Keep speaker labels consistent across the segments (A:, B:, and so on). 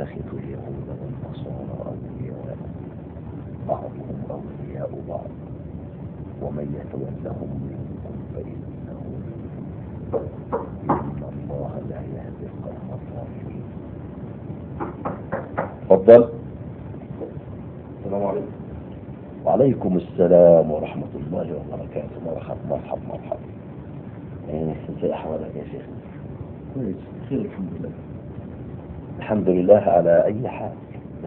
A: تتخذوا اليهود والنصارى أولياء بعضهم أولياء بعض ومن يتولهم منكم فإنه منهم. إن الله لا يهدي القوم الظالمين تفضل
B: السلام عليكم
A: وعليكم السلام ورحمة الله وبركاته مرحب مرحب مرحب إيه، ازي أحوالك يا شيخ
B: كويس بخير الحمد لله
A: الحمد لله على أي حال بس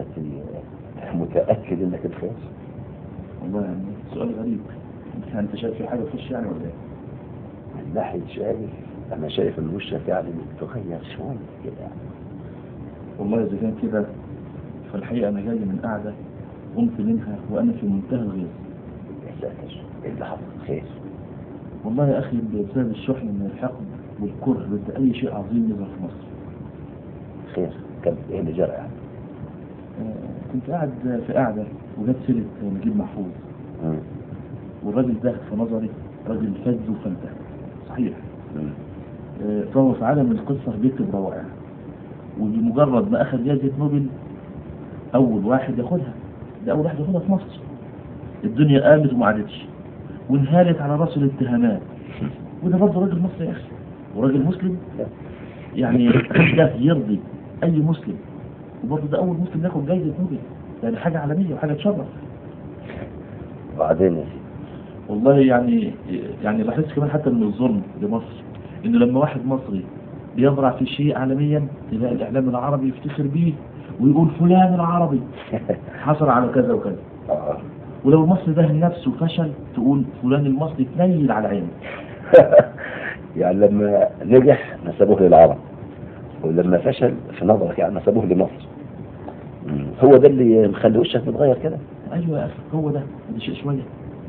A: متأكد إنك بخير
B: والله يعني سؤال غريب انت انت شايف في حاجه في وشي يعني ولا ايه؟
A: من ناحية شايف أنا شايف إن وشك يعني متغير شوية كده يعني
B: والله اذا كان كده فالحقيقه انا جاي من قعده قمت منها وانا في منتهى الغيظ
A: يا ساتر إيه اللي حصل خير
B: والله يا اخي بسبب الشحن من الحقد والكره ضد اي شيء عظيم يظهر في مصر
A: خير كم إيه اللي جرى يعني
B: آه، كنت قاعد في قعده وجت سيره نجيب محفوظ
A: مم.
B: والراجل ده في نظري راجل فذ وفلتة صحيح
A: مم.
B: آه، فهو في عالم القصة بيكتب روائع وبمجرد ما أخذ جائزة نوبل أول واحد ياخدها ده أول واحد ياخدها في مصر الدنيا قامت وما عادتش وانهالت على رأس الاتهامات وده برضه راجل مصري يا أخي وراجل مسلم يعني ده يرضي أي مسلم وبرضه ده أول مسلم ياخد جائزة نوبل يعني حاجة عالمية وحاجة تشرف
A: وبعدين يا سيدي
B: والله يعني يعني بحس كمان حتى من الظلم لمصر انه لما واحد مصري بيزرع في شيء عالميا تلاقي الاعلام العربي يفتخر بيه ويقول فلان العربي حصل على كذا وكذا
A: آه.
B: ولو المصري ده نفسه فشل تقول فلان المصري تنيل على عينه
A: يعني لما نجح نسبوه للعرب ولما فشل في نظرك يعني نسبوه لمصر مم. هو ده اللي مخلي وشك متغير كده
B: ايوه يا اخي هو ده ده شيء شويه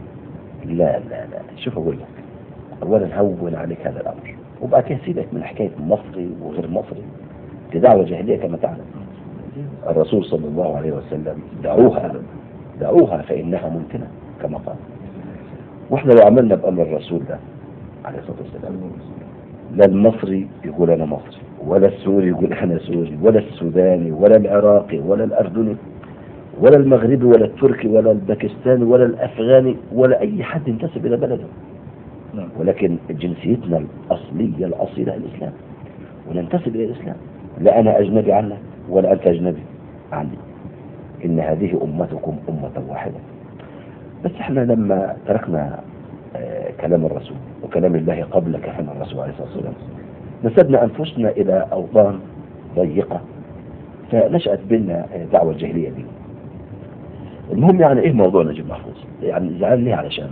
A: لا لا لا شوف اقول لك اولا هون عليك هذا الامر وبعد كده سيبك من حكايه مصري وغير مصري دي دعوه جاهليه كما تعلم الرسول صلى الله عليه وسلم دعوها دعوها فانها ممكنه كما قال واحنا لو عملنا بامر الرسول ده عليه الصلاه والسلام لا المصري يقول انا مصري ولا السوري يقول انا سوري ولا السوداني ولا العراقي ولا الاردني ولا المغربي ولا التركي ولا الباكستاني ولا الافغاني ولا اي حد ينتسب الى بلده
B: نعم
A: ولكن جنسيتنا الاصليه الاصيله الاسلام وننتسب الى الاسلام لا انا اجنبي عنك ولا انت اجنبي عني ان هذه امتكم امه واحده بس احنا لما تركنا آه، كلام الرسول وكلام الله قبل كلام الرسول عليه الصلاه والسلام نسبنا انفسنا الى اوطان ضيقه فنشات بنا آه، دعوه الجاهليه دي المهم يعني ايه موضوع نجيب محفوظ يعني زعلان ليه علشان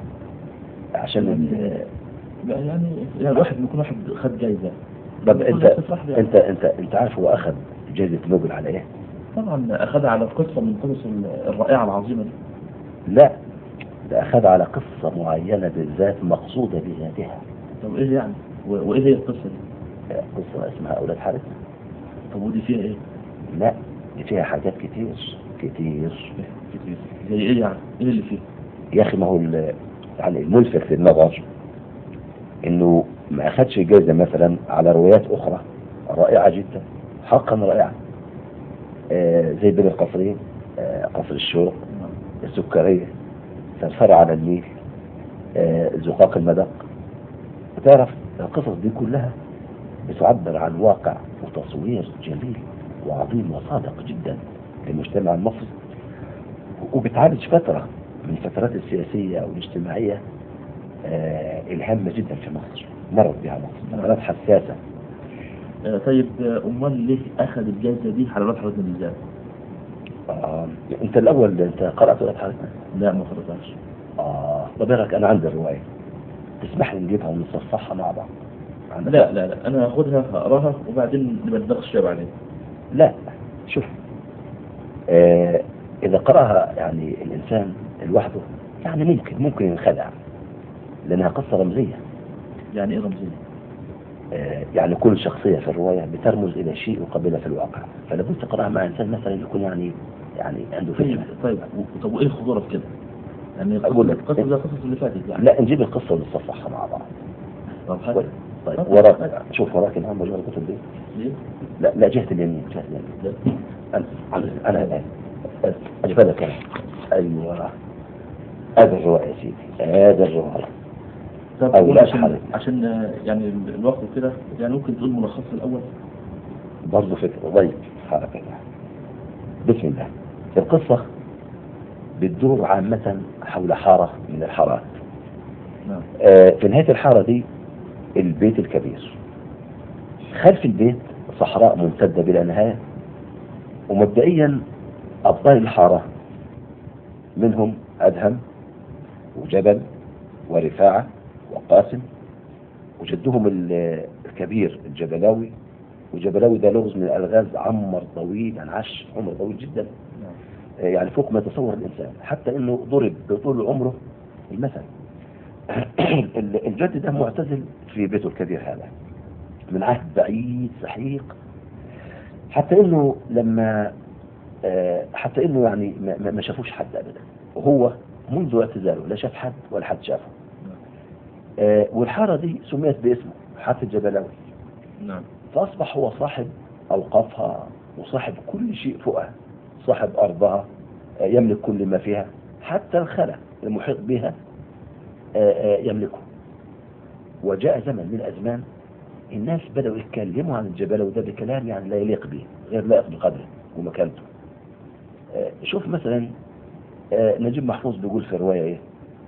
A: عشان ال-
B: بقى يعني يعني الواحد بيكون واحد خد جايزه
A: طب انت
B: تفرح له يعني.
A: انت انت انت عارف هو اخذ جائزه نوبل على ايه؟
B: طبعا اخذها على قصه من قصص الرائعه العظيمه دي
A: لا ده اخذ على قصه معينه بالذات مقصوده بذاتها
B: طب ايه يعني و- وايه هي القصه دي
A: قصه اسمها اولاد حارثه
B: طب ودي فيها ايه
A: لا دي فيها حاجات كتير كتير
B: كتير زي ايه يعني ايه اللي فيه
A: يا اخي ما هو ال- يعني الملفت للنظر انه ما اخذش جائزه مثلا على روايات اخرى رائعه جدا حقا رائعه آه زي بين القصرين آه قصر الشوق السكريه ثرثره على النيل آه زقاق المدق تعرف القصص دي كلها بتعبر عن واقع وتصوير جميل وعظيم وصادق جدا للمجتمع المصري وبتعالج فترة من الفترات السياسية أو الاجتماعية آه الهامة جدا في مصر مرت بها مصر فترات حساسة
B: آه طيب آه، امال ليه اخذ الجائزه دي على رد حضرتك بالذات
A: آه أنت الأول أنت قرأت ولا حضرتك؟
B: لا ما قرأتهاش
A: آه طب إيه رأيك أنا عندي الرواية تسمح لي نجيبها ونصفحها مع بعض عندك؟
B: لا لا لا انا هاخدها هقراها وبعدين نبقى نتناقش فيها بعدين
A: لا شوف آه إذا قرأها يعني الإنسان لوحده يعني ممكن ممكن ينخدع لأنها قصة رمزية
B: يعني ايه رمزيه
A: آه، يعني كل شخصية في الرواية بترمز إلى شيء يقابلها في الواقع فلابد تقرأها مع إنسان مثلا يكون يعني يعني عنده
B: طيب
A: فكرة
B: طيب و- طب وايه الخطوره في كده يعني
A: أقول لك.
B: القصه زي القصص اللي فاتت يعني
A: لا نجيب القصة ونصفحها مع بعض
B: طب حاجة.
A: كويس. طيب
B: طب-
A: وراك شوف وراك الآن مجموعة الكتب دي
B: ليه؟
A: لا لا جهة اليمين جهة اليمين
B: لا.
A: أنا أنا- أنا الآن أجيب لك أنا أيوه هذا الرواية يا سيدي هذا الرواية
B: طب
A: أو
B: قول
A: لا
B: عشان
A: حرج.
B: عشان آه، يعني ال- الوقت كده يعني ممكن تقول ملخص الأول
A: برضه فكرة ضيق حركة بسم الله القصة بتدور عامة حول حارة من الحارات
B: نعم
A: آه، في نهاية الحارة دي البيت الكبير خلف البيت صحراء ممتدة بلا نهاية ومبدئيا أبطال الحارة منهم أدهم وجبل ورفاعة وقاسم وجدهم ال- الكبير الجبلاوي وجبلاوي ده لغز من الألغاز عمر طويل يعني عاش عمر طويل جدا
B: نعم
A: آه، يعني فوق ما يتصور الإنسان حتى أنه ضرب بطول عمره المثل ال- الجد ده معتزل في بيته الكبير هذا من عهد بعيد سحيق حتى انه لما آه، حتى انه يعني ما- ما ما شافوش حد ابدا وهو منذ اعتزاله لا شاف حد ولا حد شافه آه، والحاره دي سميت باسمه حاره الجبلاوي
B: نعم
A: فاصبح هو صاحب اوقافها وصاحب كل شيء فوقها صاحب ارضها آه، يملك كل ما فيها حتى الخلا المحيط بها آه، آه، يملكه وجاء زمن من الازمان الناس بدأوا يتكلموا عن الجبل وده بكلام يعني لا يليق به غير لائق بقدره ومكانته آه، شوف مثلا آه، نجيب محفوظ بيقول في رواية ايه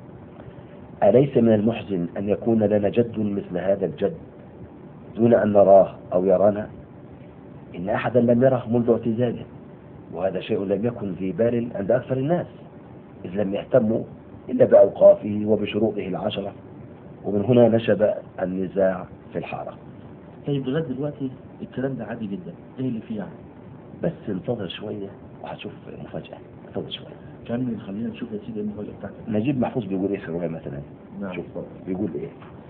A: أليس من المحزن أن يكون لنا جد مثل هذا الجد دون أن نراه أو يرانا إن أحدا لم يره منذ اعتزاله وهذا شيء لم يكن ذي بال عند أكثر الناس إذ لم يهتموا إلا بأوقافه وبشروطه العشرة ومن هنا نشب النزاع في الحارة
B: طيب لغاية دلوقتي الكلام ده عادي جدا ايه اللي فيه يعني؟
A: بس انتظر شوية وهتشوف مفاجأة انتظر شوية
B: كمل خلينا نشوف يا سيدي المفاجأة بتاعتك
A: نجيب محفوظ بيقول ايه في الرواية مثلا
B: نعم
A: شوف بيقول ايه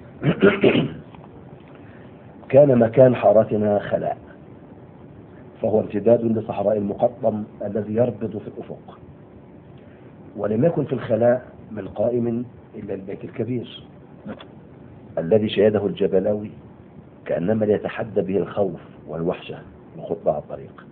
A: كان مكان حارتنا خلاء فهو امتداد لصحراء المقطم الذي يربض في الأفق ولم يكن في الخلاء من قائم إلا البيت الكبير الذي شهده الجبلاوي كأنما ليتحدى به الخوف والوحشة وخطبة على الطريق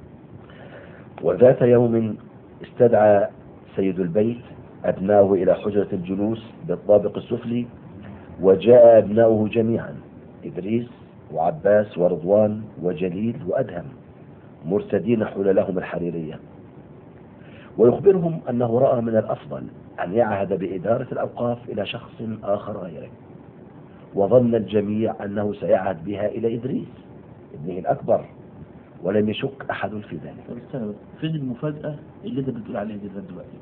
A: وذات يوم استدعى سيد البيت أبناؤه إلى حجرة الجلوس بالطابق السفلي وجاء أبناؤه جميعا إدريس وعباس ورضوان وجليل وأدهم مرتدين حللهم الحريرية ويخبرهم أنه رأى من الأفضل أن يعهد بإدارة الأوقاف إلى شخص آخر غيره وظن الجميع أنه سيعهد بها إلى إدريس ابنه الأكبر ولم يشك أحد في ذلك
B: طب استنى بس فين المفاجأة اللي انت بتقول عليها دي لغاية دلوقتي؟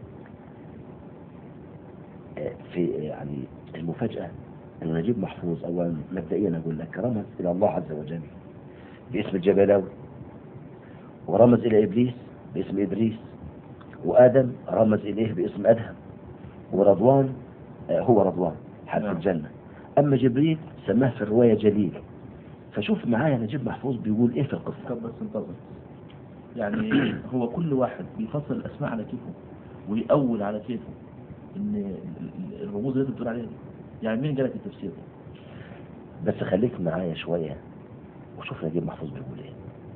A: في يعني المفاجأة أن نجيب محفوظ أولا مبدئيا أقول لك رمز إلى الله عز وجل باسم الجبلاوي ورمز إلى إبليس باسم إدريس وآدم رمز إليه باسم أدهم ورضوان آه، هو رضوان حد
B: نعم.
A: الجنة أما جبريل سماه في الرواية جليل فشوف معايا نجيب محفوظ بيقول إيه في القصة
B: طب بس انتظر يعني هو كل واحد بيفصل الأسماء على كيفه ويأول على كيفه ان ال- ال- الرموز اللي انت بتقول عليها دي يعني مين جالك التفسير ده؟
A: بس خليك معايا شوية وشوف نجيب محفوظ بيقول ايه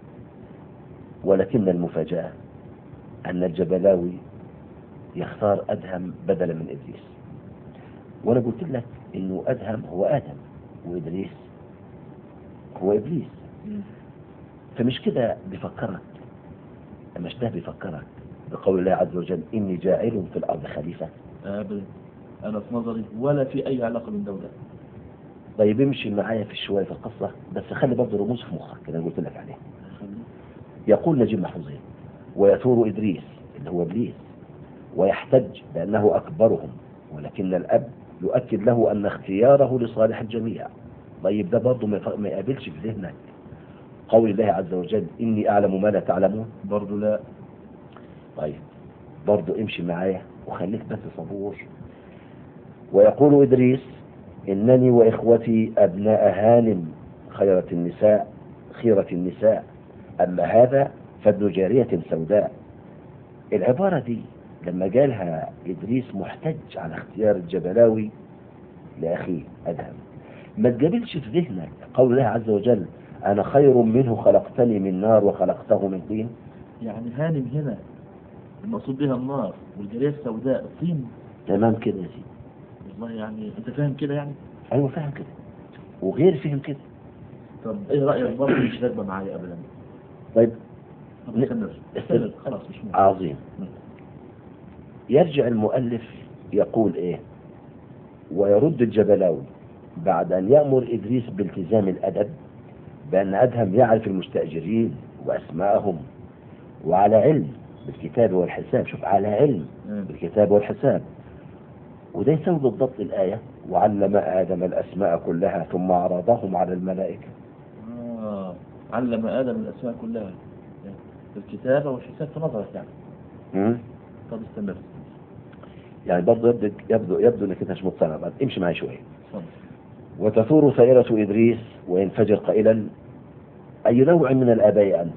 A: ولكن المفاجأة أن الجبلاوي يختار أدهم بدلا من إدريس وأنا قلت لك إنه أدهم هو آدم وإدريس هو إبليس فمش كده بيفكرك مش ده بيفكرك بقول الله عز وجل إني جاعل في الأرض خليفة
B: ابدا انا في نظري ولا في اي علاقة من دولة
A: طيب امشي معايا في شوية في القصة بس خلي برضه رموز في مخك اللي أنا قلت لك عليه يقول نجيب محفوظين ويثور إدريس اللي هو إبليس ويحتج بأنه أكبرهم ولكن الأب يؤكد له أن اختياره لصالح الجميع طيب ده برضه ما يف- ما يقابلش في ذهنك قول الله عز وجل إني أعلم ما لا تعلمون
B: برضه لا
A: طيب برضه امشي معايا وخليك بس صبور ويقول إدريس إنني وإخوتي أبناء هانم خيرة النساء خيرة النساء أما هذا فابن جارية سوداء العبارة دي لما قالها إدريس محتج على اختيار الجبلاوي لأخيه أدهم ما تجابلش في ذهنك قول الله عز وجل أنا خير منه خلقتني من نار وخلقته من طين
B: يعني هانم هنا المقصود بها النار والجارية السوداء الطين
A: تمام كده يا سيدي
B: والله يعني انت فاهم كده يعني
A: أيوة فاهم كده وغير فهم كده
B: طب ايه رأيك برضه مش راكبة معايا ابدا
A: طيب
B: طب
A: ن-
B: استمر استمر خلاص مش مهم
A: عظيم يرجع المؤلف يقول ايه ويرد الجبلاوي بعد ان يأمر ادريس بالتزام الادب بان ادهم يعرف المستأجرين واسماءهم وعلى علم بالكتاب والحساب شوف على علم
B: مم.
A: بالكتاب والحساب وده يساوي بالضبط الآية وعلم آدم الأسماء كلها ثم عرضهم على الملائكة
B: آه. علم آدم الأسماء كلها الكتابة والحساب في نظرك يعني
A: مم؟
B: طب استمر
A: يعني برضه يبدو يبدو يبدو انك انت مش مقتنع بعد امشي معي شويه
B: اتفضل
A: وتثور سائرة إدريس وينفجر قائلا أي نوع من الآباء أنت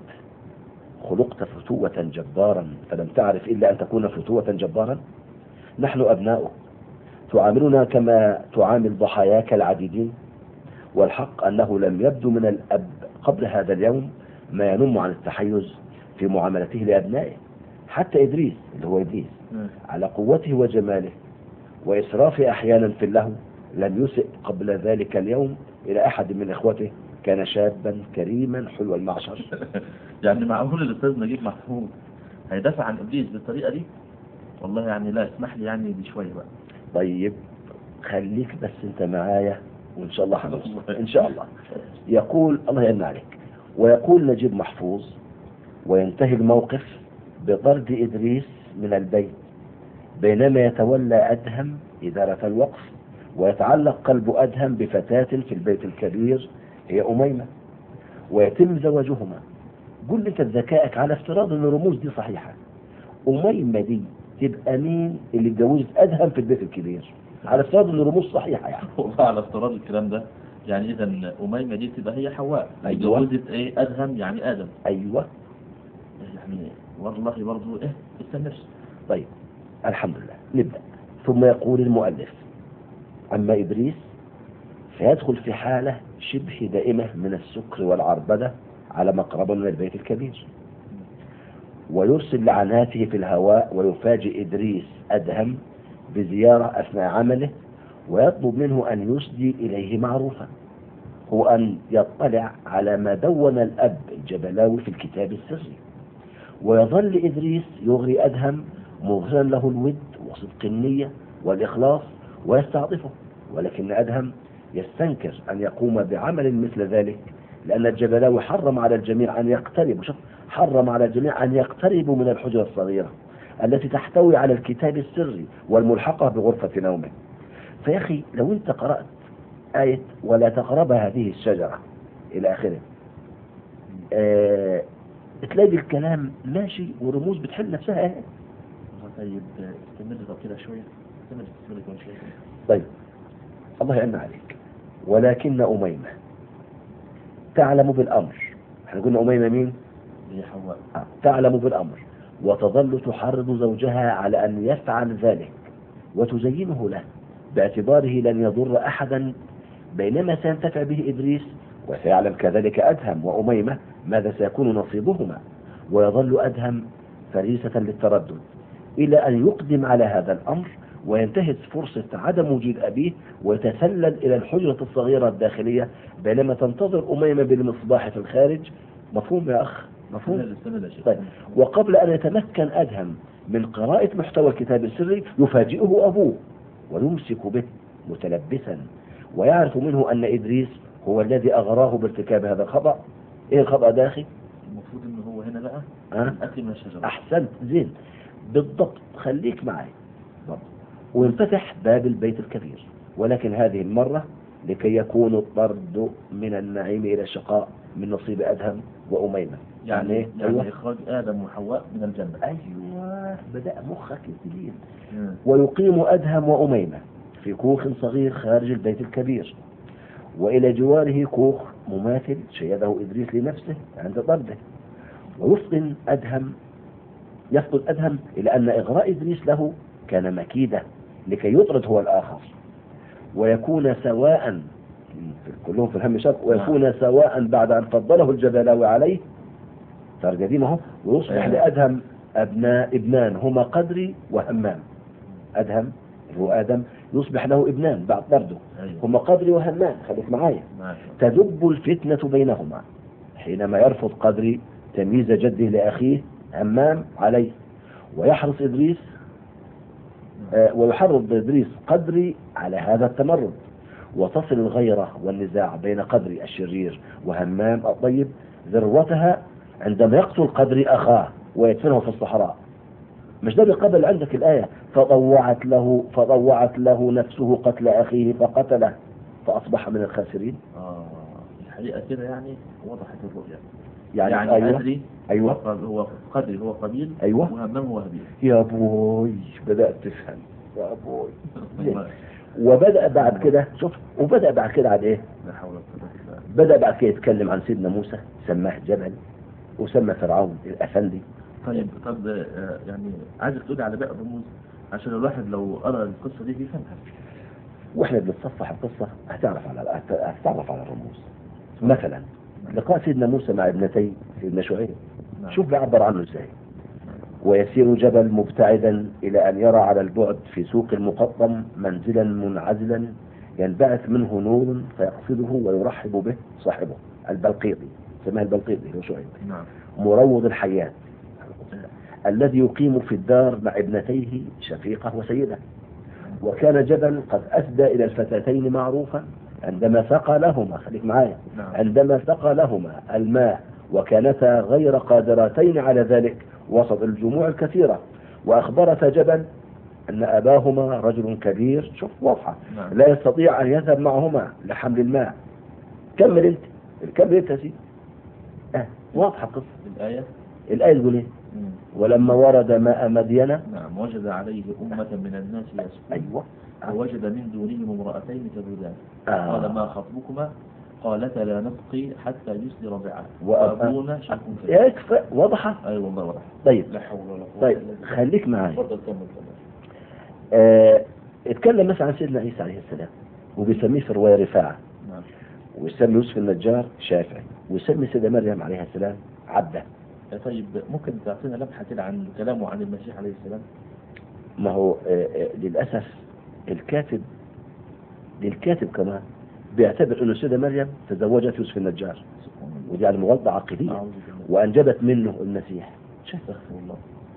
A: خلقت فتوة جبارا فلم تعرف إلا أن تكون فتوة جبارا نحن أبناؤك تعاملنا كما تعامل ضحاياك العديدين والحق أنه لم يبدو من الأب قبل هذا اليوم ما ينم عن التحيز في معاملته لأبنائه حتى إدريس اللي هو إدريس
B: مم.
A: على قوته وجماله وإسرافه أحيانا في اللهو لم يسئ قبل ذلك اليوم إلى أحد من إخوته كان شابا كريما حلو المعشر
B: يعني معقول الأستاذ نجيب محفوظ هيدافع عن إبليس بالطريقة دي والله يعني لا اسمح لي يعني بشوية بقى
A: طيب خليك بس أنت معايا وإن شاء الله هنوصل إن شاء الله يقول الله يمن عليك ويقول نجيب محفوظ وينتهي الموقف بطرد إدريس من البيت بينما يتولى أدهم إدارة الوقف ويتعلق قلب أدهم بفتاة في البيت الكبير هي أميمة ويتم زواجهما قل لي انت ذكائك على افتراض ان الرموز دي صحيحة أميمة دي تبقى مين اللي اتجوزت أدهم في البيت الكبير على افتراض ان الرموز صحيحة يعني
B: والله على افتراض الكلام ده يعني إذا أميمة دي تبقى هي حواء
A: أيوة.
B: اتجوزت إيه أدهم يعني آدم
A: أيوة
B: يعني والله برضه إيه استمر
A: طيب الحمد لله نبدأ ثم يقول المؤلف أما إدريس فيدخل في حالة شبه دائمة من السكر والعربدة على مقربة من البيت الكبير ويرسل لعناته في الهواء ويفاجئ إدريس أدهم بزيارة أثناء عمله ويطلب منه أن يسدي إليه معروفا هو أن يطلع على ما دون الأب الجبلاوي في الكتاب السري ويظل إدريس يغري أدهم مظهرا له الود وصدق النية والإخلاص ويستعطفه ولكن أدهم يستنكر أن يقوم بعمل مثل ذلك لأن الجبلاوي حرم على الجميع أن يقتربوا شوف حرم على الجميع أن يقتربوا من الحجرة الصغيرة التي تحتوي على الكتاب السري والملحقة بغرفة نومه فيا أخي لو أنت قرأت آية ولا تقرب هذه الشجرة إلى آخره آه تلاقي الكلام ماشي ورموز بتحل نفسها اهي
B: طيب استمر طب كده شوية استمر استمر كمان شوية
A: طيب الله يعين عليك ولكن أميمة تعلم بالأمر احنا قلنا أميمة مين؟
B: هي حواء
A: آه. تعلم بالأمر وتظل تحرض زوجها على أن يفعل ذلك وتزينه له باعتباره لن يضر أحدا بينما سينتفع به إدريس وسيعلم كذلك أدهم وأميمة ماذا سيكون نصيبهما ويظل أدهم فريسة للتردد إلى أن يقدم على هذا الأمر وينتهز فرصة عدم وجود أبيه ويتسلل إلى الحجرة الصغيرة الداخلية بينما تنتظر أميمة بالمصباح في الخارج مفهوم يا أخ مفهوم
B: استمر استمر يا شيخ
A: طيب وقبل أن يتمكن أدهم من قراءة محتوى الكتاب السري يفاجئه أبوه ويمسك به متلبسا ويعرف منه أن إدريس هو الذي أغراه بارتكاب هذا الخطأ إيه الخطأ ده أخي؟
B: المفروض إن هو هنا بقى
A: أه؟
B: أكل من الشجرة
A: أحسنت زين بالضبط خليك معي بالضبط. وينفتح باب البيت الكبير ولكن هذه المرة لكي يكون الطرد من النعيم إلى الشقاء من نصيب أدهم وأميمة
B: يعني
A: إيه؟
B: يعني
A: أيوة.
B: إخراج آدم وحواء من الجنة
A: أيوة بدأ مخك يستدين
B: مم.
A: ويقيم أدهم وأميمة في كوخ صغير خارج البيت الكبير وإلى جواره كوخ مماثل شيده إدريس لنفسه عند طرده ويفطن أدهم يفطن أدهم إلى أن إغراء إدريس له كان مكيدة لكي يطرد هو الآخر ويكون سواء كلهم في الهم شرق ويكون سواء بعد أن فضله الجبلاوي عليه ترجمين اهو ويصبح
B: أيوة.
A: لأدهم أبناء ابنان هما قدري وهمام أدهم اللي هو آدم يصبح له ابنان بعد برضه
B: ايوه
A: هما قدري وهمام خليك معايا
B: ماشي
A: تدب الفتنة بينهما حينما يرفض قدري تمييز جده لأخيه همام عليه ويحرص إدريس آه، ويحرض إدريس قدري على هذا التمرد وتصل الغيرة والنزاع بين قدري الشرير وهمام الطيب ذروتها عندما يقتل قدري أخاه ويدفنه في الصحراء مش ده بيقابل عندك الآية فطوعت له فطوعت له نفسه قتل أخيه فقتله فأصبح من الخاسرين
B: اه الحقيقه كده يعني وضحت الرؤيه
A: يعني,
B: يعني
A: أيوة
B: قدري
A: أيوة
B: هو هو قدري هو قبيل
A: أيوة
B: وهمام هو هابيل
A: يا بوي بدأت تفهم يا بوي وبدأ بعد كده شوف وبدأ بعد كده على إيه
B: لا حول ولا قوه الا بالله
A: بدأ بعد كده يتكلم عن سيدنا موسى سماه جبل وسمى فرعون الأفندي
B: طيب طب آه، يعني عايزك تقولي على باقي الرموز عشان الواحد لو قرا القصه دي بيفهمها
A: واحنا بنتصفح القصة هتعرف على هت- هتتعرف على الرموز مثلا لقاء سيدنا موسى مع ابنتي سيدنا شعيب
B: نعم.
A: شوف بيعبر عنه ازاي ويسير جبل مبتعدا إلى أن يرى على البعد في سوق المقطم منزلا منعزلا ينبعث منه نور فيقصده ويرحب به صاحبه البلقيطي سماه البلقيطي هو شعيب
B: نعم
A: مروض الحياة الذي يقيم في الدار مع ابنتيه شفيقة وسيدة وكان جبل قد أسدى إلى الفتاتين معروفا عندما سقى لهما خليك معايا
B: نعم
A: عندما سقى لهما الماء وكانتا غير قادرتين على ذلك وسط الجموع الكثيرة وأخبرتا جبل أن أباهما رجل كبير شوف واضحة
B: نعم
A: لا يستطيع أن يذهب معهما لحمل الماء كمل أنت كمل أنت يا سيدي آه واضحة القصة
B: الآية
A: الآية تقول إيه
B: مم.
A: ولما ورد ماء مدين
B: نعم وجد عليه أمة من الناس يسكون
A: أيوة
B: ووجد من دونهم امرأتين تذودان
A: آه.
B: قال ما خطبكما قالتا لا نسقي حتى يسدي ربعا
A: وأب-
B: وأبونا شيخ كبير
A: يكفى واضحة
B: أي والله واضح
A: طيب
B: لا حول ولا قوة
A: طيب
B: إلا بالله.
A: خليك معايا
B: اتفضل كمل كمل
A: آه اتكلم مثلا عن سيدنا عيسى عليه السلام وبيسميه في الرواية رفاعة
B: نعم
A: ويسمي يوسف النجار شافعي ويسمي سيدة مريم عليها السلام عبده
B: طيب ممكن تعطينا لمحة كده عن كلامه عن المسيح عليه السلام
A: ما هو آه آه للأسف الكاتب للكاتب كمان بيعتبر أن السيدة مريم تزوجت يوسف النجار
B: سبحان الله
A: ودي يعني مغالطة عقيدية
B: أعوذ بالله
A: وأنجبت منه المسيح
B: استغفر الله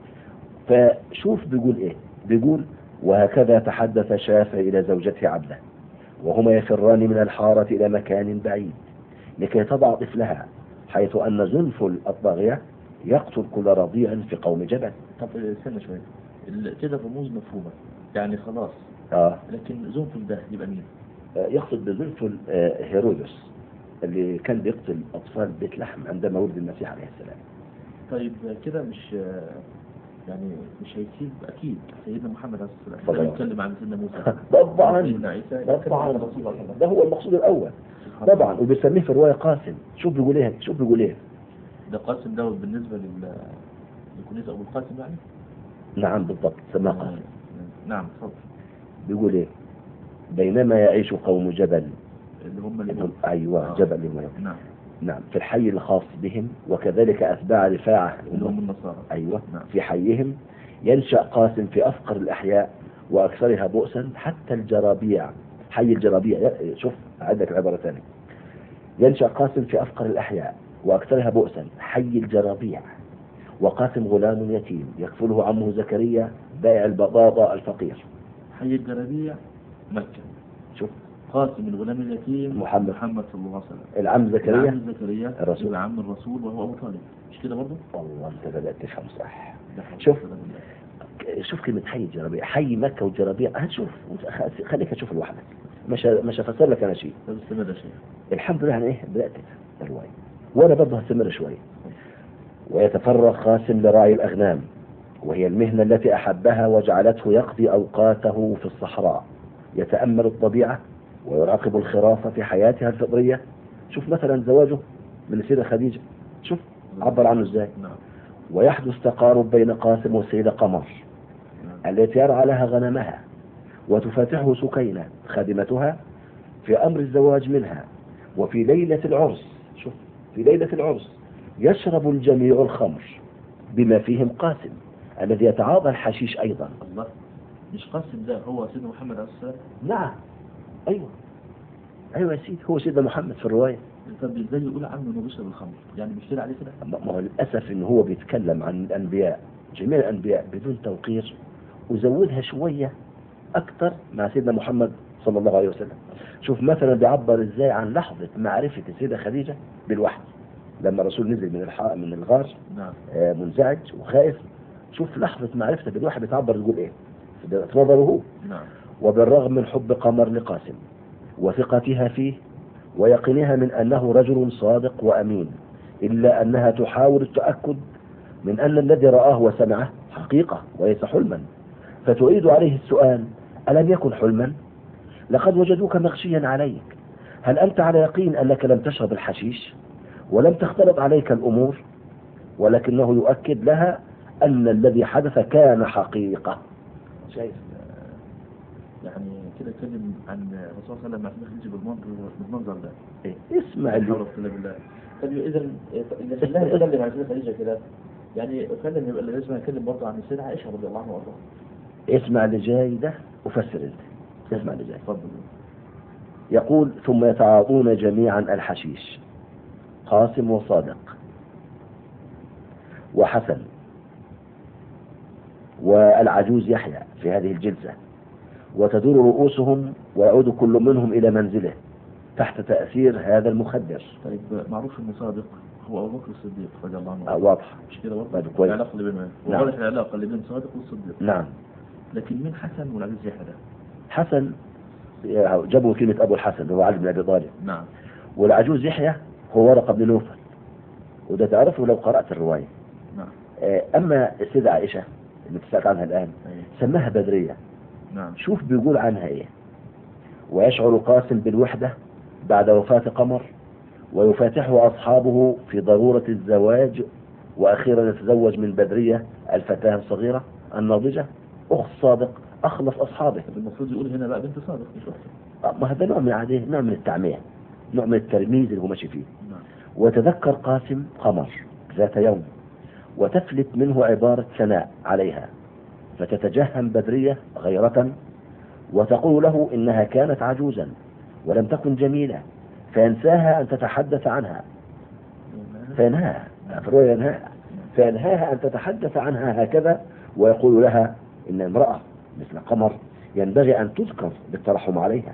A: فشوف بيقول ايه بيقول وهكذا تحدث شافعي الى زوجته عبده وهما يفران من الحارة الى مكان بعيد لكي تضع طفلها حيث ان زنفل الطاغية يقتل كل رضيع في قوم جبل
B: طب استنى شوية ال- كده الرموز مفهومة يعني خلاص
A: آه
B: لكن زنفل ده يبقى مين؟
A: آه، يقصد بزنفل آه هيرودس اللي كان بيقتل اطفال بيت لحم عندما ولد المسيح عليه السلام
B: طيب كده مش يعني مش هيسيب اكيد سيدنا محمد عليه الصلاه
A: طبعا.
B: والسلام يتكلم عن سيدنا موسى
A: طبعا
B: سيدنا عيسى يتكلم عن
A: طبعا
B: رسول الله
A: ده هو المقصود الاول
B: سبحان
A: طبعا
B: الله.
A: وبيسميه في الرواية قاسم شوف بيقول ايه شوف بيقول ايه
B: ده قاسم دوت بالنسبه لل لكنيسه ابو القاسم يعني
A: نعم بالضبط سماه قاسم
B: نعم اتفضل
A: بيقول ايه بينما يعيش قوم جبل
B: اللي هم اللي هم
A: ايوه
B: آه.
A: جبل اليمن
B: نعم
A: نعم في الحي الخاص بهم وكذلك اتباع رفاعه
B: اللي هم النصارى
A: ايوه
B: نعم.
A: في حيهم ينشا قاسم في افقر الاحياء واكثرها بؤسا حتى الجرابيع حي الجرابيع يا- شوف عندك العباره ثانيه ينشا قاسم في افقر الاحياء واكثرها بؤسا حي الجرابيع وقاسم غلام يتيم يكفله عمه زكريا بائع البطاطا الفقير
B: حي الجرابيع مكه
A: شوف
B: قاسم الغلام اليتيم
A: محمد.
B: محمد صلى الله عليه وسلم
A: العم زكريا
B: عم زكريا
A: الرسول.
B: يبقى عم الرسول وهو ابو طالب مش كده برضه؟
A: والله انت بدات تفهم صح
B: ده حول
A: شوف.
B: ولا قوة إلا بالله.
A: شوف كلمة حي الجرابيع حي مكة والجرابيع هتشوف خ- خليك تشوف لوحدك مش ه- مش هفسر لك انا شيء
B: طب استمر يا شيخ
A: الحمد لله يعني ايه بدأت الرواية وانا برضه هستمر شوية ويتفرغ قاسم لراعي الاغنام وهي المهنة التي احبها وجعلته يقضي اوقاته في الصحراء يتأمل الطبيعة ويراقب الخرافة في حياتها الفطرية شوف مثلا زواجه من السيدة خديجة شوف عبر عنه ازاي
B: نعم
A: ويحدث تقارب بين قاسم والسيدة قمر
B: نعم
A: التي يرعى لها غنمها وتفاتحه سكينة خادمتها في وفي أمر الزواج منها وفي ليلة العرس شوف في ليلة العرس يشرب الجميع الخمر بما فيهم قاسم الذي يتعاطى الحشيش أيضا
B: الله مش قاسم ده هو سيدنا محمد عليه الصلاة
A: نعم أيوة أيوة يا سيدي هو سيدنا محمد في الرواية
B: والسلام طب ازاي يقول عنه انه بيشرب الخمر يعني بيشتري عليه كده
A: ما هو للأسف إن هو بيتكلم عن الأنبياء جميع الأنبياء بدون توقير وزودها شوية أكثر مع سيدنا محمد صلى الله عليه وسلم شوف مثلا بيعبر إزاي عن لحظة معرفة السيدة خديجة بالوحي لما الرسول نزل من الح... من الغار
B: نعم
A: آه، منزعج وخائف شوف لحظة معرفته بالوحي بتعبر تقول إيه في نظره هو
B: نعم
A: وبالرغم من حب قمر لقاسم وثقتها فيه ويقينها من أنه رجل صادق وأمين إلا أنها تحاول التأكد من أن الذي رآه وسمعه حقيقة وليس حلما فتعيد عليه السؤال ألم يكن حلما لقد وجدوك مغشيا عليك هل أنت على يقين أنك لم تشرب الحشيش ولم تختلط عليك الأمور ولكنه يؤكد لها أن الذي حدث كان حقيقة شايف
B: يعني كده اتكلم عن الرسول صلى الله عليه وسلم مع سيدنا خديجة بالمنظر بالمنظر ده
A: إيه؟ اسمع
B: لا
A: اللي
B: حول ولا قوة إلا بالله طب اذا اذا خلاها يتكلم عن سيدنا خديجة كده يعني خلينا يبقى اللي لازم يتكلم برضه عن السيدة عائشة رضي الله عنها وارضاها
A: اسمع اللي جاي ده وفسر انت اسمع اللي جاي
B: اتفضل
A: يقول ثم يتعاطون جميعا الحشيش قاسم وصادق وحسن والعجوز يحيى في هذه الجلسة وتدور رؤوسهم ويعود كل منهم إلى منزله تحت تأثير هذا المخدر
B: طيب معروف ان صادق هو ابو بكر الصديق رضي الله عنه
A: آه، واضح
B: مش كده برضه
A: طيب كويس.
B: العلاقه اللي بينهم
A: نعم.
B: وواضح العلاقه اللي بين صادق والصديق
A: نعم
B: لكن مين حسن والعزيز يحيى ده؟
A: حسن جابوا كلمة أبو الحسن هو علي بن أبي طالب
B: نعم
A: والعجوز يحيى هو ورقة بن نوفل وده تعرفه لو قرأت الرواية
B: نعم
A: آه، أما السيدة عائشة اللي بتسأل عنها الآن
B: أيوة.
A: سماها بدرية
B: نعم
A: شوف بيقول عنها إيه ويشعر قاسم بالوحدة بعد وفاة قمر ويفاتحه أصحابه في ضرورة الزواج وأخيرا يتزوج من بدرية الفتاة الصغيرة الناضجة أخت صادق أخلص أصحابه
B: طب المفروض يقول هنا بقى بنت صادق مش اخته
A: آه، ما هذا نوع من عاديه نوع من التعمية نوع من الترميز اللي هو ماشي فيه
B: نعم
A: وتذكر قاسم قمر ذات يوم وتفلت منه عبارة ثناء عليها فتتجهم بدرية غيرة وتقول له إنها كانت عجوزا ولم تكن جميلة فينساها أن تتحدث عنها فينهاها في الرؤيا ينهاها فينهاها أن تتحدث عنها هكذا ويقول لها إن امرأة مثل قمر ينبغي أن تذكر بالترحم عليها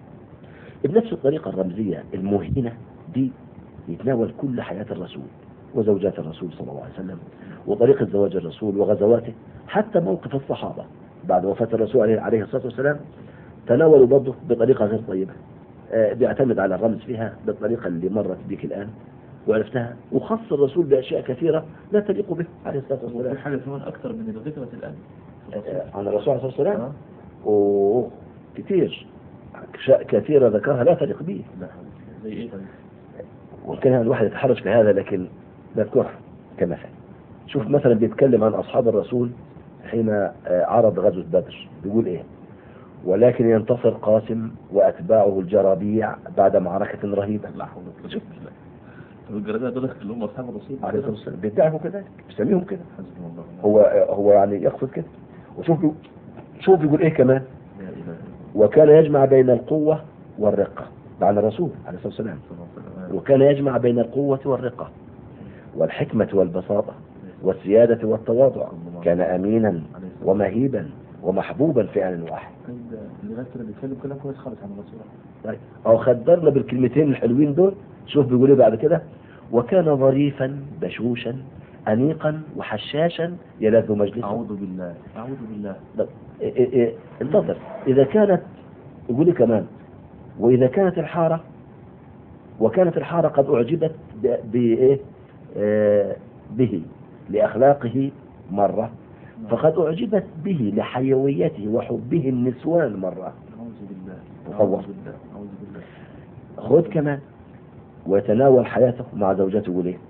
A: بنفس الطريقة الرمزية المهينة دي يتناول كل حياة الرسول وزوجات الرسول صلى الله عليه وسلم وطريقة زواج الرسول وغزواته حتى موقف الصحابة بعد وفاة الرسول عليه, عليه الصلاة والسلام تناولوا برضه بطريقة غير طيبة آه، بيعتمد على الرمز فيها بالطريقة اللي مرت بك الآن وعرفتها وخص الرسول بأشياء كثيرة لا تليق به عليه الصلاة
B: وفي
A: والسلام
B: حاجه كمان اكتر من اللي ذكرت الان
A: آه، عن الرسول عليه الصلاة والسلام
B: آه.
A: أوه كثير أشياء كثيرة ذكرها لا تليق به
B: لا زي ايه طيب
A: وكان الواحد يتحرج في هذا لكن نذكرها كمثل شوف مثلا بيتكلم عن أصحاب الرسول حين آه، عرض غزوة بدر بيقول إيه ولكن ينتصر قاسم وأتباعه الجرابيع بعد معركة رهيبة
B: لا حول ولا قوه الا بالله طب الجرابيع دول اللي هم اصحاب الرسول
A: عليه الصلاة والسلام بيدعوا كذلك بيسميهم كده
B: حسبنا الله ونعم
A: هو هو يعني يقصد كده وشوف بي- شوف بيقول إيه كمان
B: لا اله الا
A: وكان يجمع بين القوة والرقة بعد الرسول عليه الصلاة والسلام
B: الله
A: وكان يجمع بين القوة والرقة والحكمة والبساطة والسيادة والتواضع كان أمينا ومهيبا ومحبوبا في آن واحد
B: طيب اللي غير كده بيتكلم كلام كويس خالص عن الرسول
A: طيب أو خدرنا بالكلمتين الحلوين دول شوف بيقول إيه بعد كده وكان ظريفا بشوشا أنيقا وحشاشا يلذ مجلسه
B: اعوذ بالله اعوذ بالله
A: طب، إيه إيه إيه، انتظر إذا كانت يقول لي كمان وإذا كانت الحارة وكانت الحارة قد أعجبت ب- بإيه آه، به لأخلاقه مرة فقد أعجبت به لحيويته وحبه النسوان مرة
B: اعوذ بالله
A: تصور.
B: اعوذ بالله اعوذ بالله
A: خذ كمان ويتناول حياته مع زوجته يقول إيه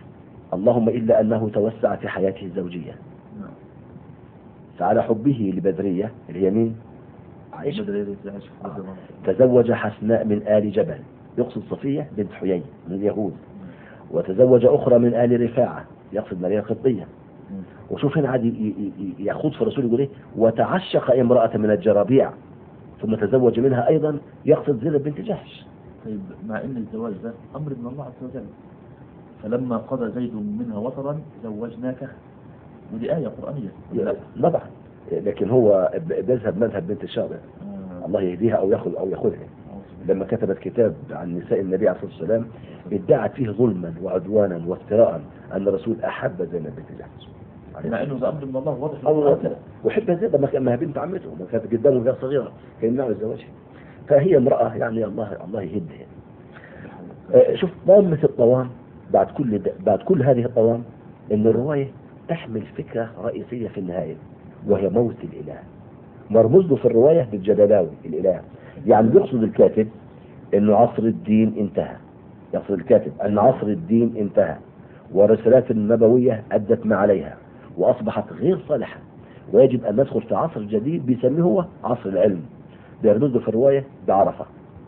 A: اللهم إلا أنه توسع في حياته الزوجية
B: نعم
A: فعلى حبه لبدرية اللي هي مين عائشة
B: بدر يد عائشة رضي الله عنها.
A: تزوج حسناء من آل جبل يقصد صفية بنت حيي من اليهود وتزوج أخرى من آل رفاعة يقصد مريم القبطية
B: مم.
A: وشوف هنا عاد ي- ي- ي- يخوض في الرسول يقول ايه وتعشق امرأة من الجرابيع ثم تزوج منها أيضا يقصد زينب بنت جحش
B: طيب مع ان الزواج ده امر من الله عز وجل فلما قضى زيد منها وطرا زوجناك ودي آية قرآنية لا
A: طبعا لكن هو ب- بيذهب مذهب بنت الشاطئ
B: آه.
A: الله يهديها أو ياخذ أو ياخذها لما كتبت كتاب عن نساء النبي عليه الصلاة والسلام ادعت فيه ظلما وعدوانا وافتراء أن الرسول أحب زينب بنت جحش
B: مع انه ده امر من الله واضح
A: الله أكبر. وحبها زينب ما كان- ما هي بنت عمته ما كانت قدامه وهي صغيرة كان يمنعوا زواجها فهي امرأة يعني الله الله يهدها آه، شوف ضامة الطوام بعد كل ده بعد كل هذه الطوام ان الرواية تحمل فكرة رئيسية في النهاية وهي موت الإله مرموز له في الرواية بالجللاوي الإله يعني بيقصد الكاتب انه عصر الدين انتهى يقصد الكاتب ان عصر الدين انتهى والرسالات النبوية أدت ما عليها وأصبحت غير صالحة ويجب أن ندخل في عصر جديد بيسميه هو عصر العلم بيرمز له في الرواية بعرفة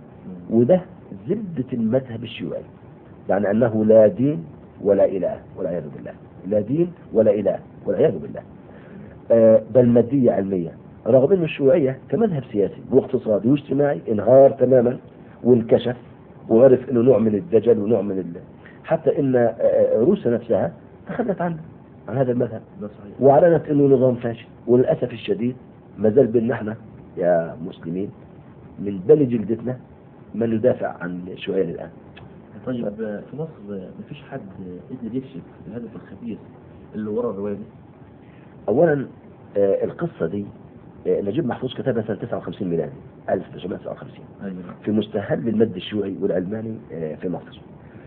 A: وده زبدة المذهب الشيوعي يعني أنه لا دين ولا إله والعياذ بالله لا دين ولا إله والعياذ بالله آه، بل مادية علمية رغم أن الشيوعية كمذهب سياسي واقتصادي واجتماعي انهار تماما وانكشف وعرف أنه نوع من الدجل ونوع من ال... حتى أن آه، آه، روسيا نفسها تخلت عنه عن هذا المذهب
B: ده صحيح
A: واعلنت انه نظام فاشل وللاسف الشديد ما زال بيننا احنا يا مسلمين من بني جلدتنا من يدافع عن الشيوعيه الان
B: طيب آه، في مصر آه، مفيش حد آه، قدر يكشف الهدف الخبيث اللي ورا الرواية دي
A: اولا آه، القصه دي آه، نجيب محفوظ كتبها سنه 59 ميلادي 1959
B: ايوه
A: في مستهل المد الشيوعي والعلماني آه، في مصر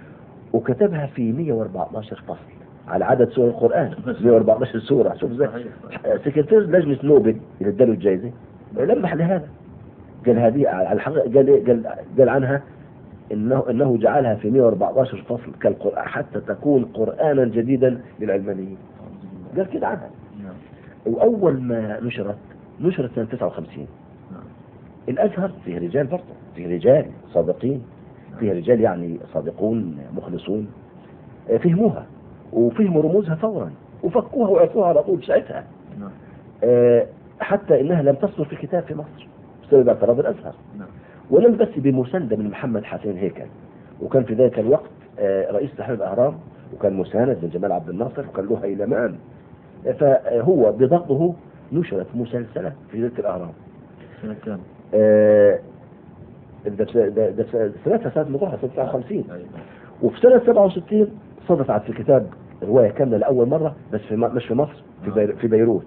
A: وكتبها في 114 فصل على عدد سور القران 114 سوره شوف ازاي
B: صحيح صحيح.
A: سكرتير لجنة نوبل اللي اداله الجائزة لمح لهذا قال هذه على الحقيقة قال إيه؟ قال قال عنها انه انه جعلها في 114 فصل كالقرآن حتى تكون قرآنا جديدا للعلمانيين
B: أعوذ بالله.
A: قال كده عنها
B: نعم
A: واول ما نشرت نشرت سنة 59
B: نعم
A: الازهر فيه رجال برضه فيه رجال صادقين فيه رجال يعني صادقون مخلصون آه، فهموها وفهموا رموزها فورا وفكوها وعرفوها على طول ساعتها
B: نعم
A: آه، حتى انها لم تصدر في كتاب في مصر بسبب اعتراض الازهر
B: نعم
A: ولم بس بمساندة من محمد حسين هيكل وكان في ذلك الوقت آه، رئيس تحرير الاهرام وكان مساند من جمال عبد الناصر وكان له هيلمان آه، فهو بضغطه نشرت مسلسلة في ذلك الاهرام
B: سنة كام؟
A: آه، ده في- ده- ده في سنتها سنة مطرحة سنة 59
B: ايوه
A: وفي سنة 67 صدفت في كتاب رواية كاملة لأول مرة بس في م- مش في مصر في, بير في بيروت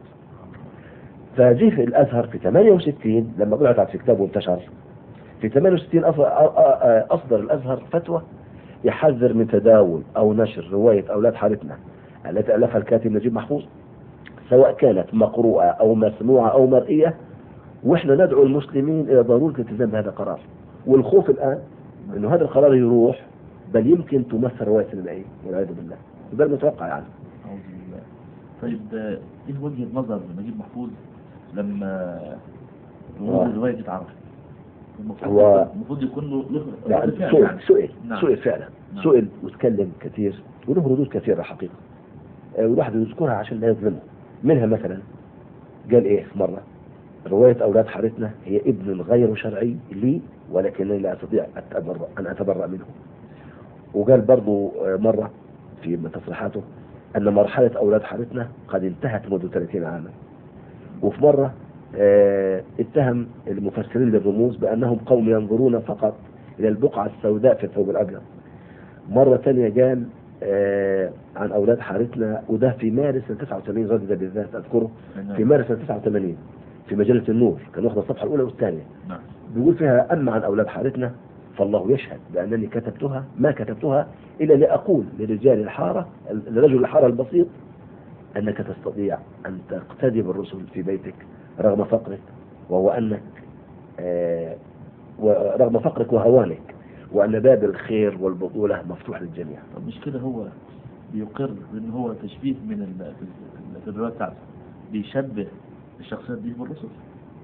A: فجه في الأزهر في 68 لما طلعت في كتاب وانتشر في 68 أص- أ- أ- أصدر الأزهر فتوى يحذر من تداول أو نشر رواية أولاد حارتنا التي ألفها الكاتب نجيب محفوظ سواء كانت مقروءة أو مسموعة أو مرئية وإحنا ندعو المسلمين إلى ضرورة الالتزام بهذا القرار والخوف الآن انه هذا القرار يروح بل يمكن تمثل روايه سينمائيه والعياذ بالله وده المتوقع يعني
B: أعوذ بالله طيب آه، ايه وجهة نظر نجيب محفوظ لما رموز
A: آه.
B: الرواية دي اتعرفت؟ المفروض
A: هو-
B: يكون- المفروض يكون له له
A: يعني
B: رد فعل
A: سئل
B: يعني.
A: سئل
B: نعم.
A: سئل فعلا
B: نعم.
A: سئل وتكلم كثير وله ردود كثيره حقيقه آه، والواحد يذكرها عشان لا يظلمه منها مثلا قال ايه في مره روايه اولاد حارتنا هي ابن غير شرعي لي ولكنني لا استطيع أتبرأ ان اتبرأ منه وقال برضو آه، مره في تصريحاته ان مرحله اولاد حارتنا قد انتهت منذ 30 عاما وفي مرة آه، اتهم المفسرين للرموز بأنهم قوم ينظرون فقط إلى البقعة السوداء في الثوب الأبيض مرة ثانية قال آه، عن أولاد حارتنا وده في مارس سنة 89 الراجل ده بالذات أذكره في مارس سنة 89 في مجلة النور كان واخد الصفحة الأولى والثانية
B: نعم
A: بيقول فيها أما عن أولاد حارتنا فالله يشهد بأنني كتبتها ما كتبتها إلا لأقول لرجال الحارة لرجل الحارة البسيط أنك تستطيع أن تقتدي بالرسل في بيتك رغم فقرك وهو أنك آه ورغم فقرك وهوانك وأن باب الخير والبطولة مفتوح للجميع
B: طب مش كده هو بيقر ان هو تشبيه من ال- في ال- في الرواية بتاعته بيشبه الشخصيات دي بالرسل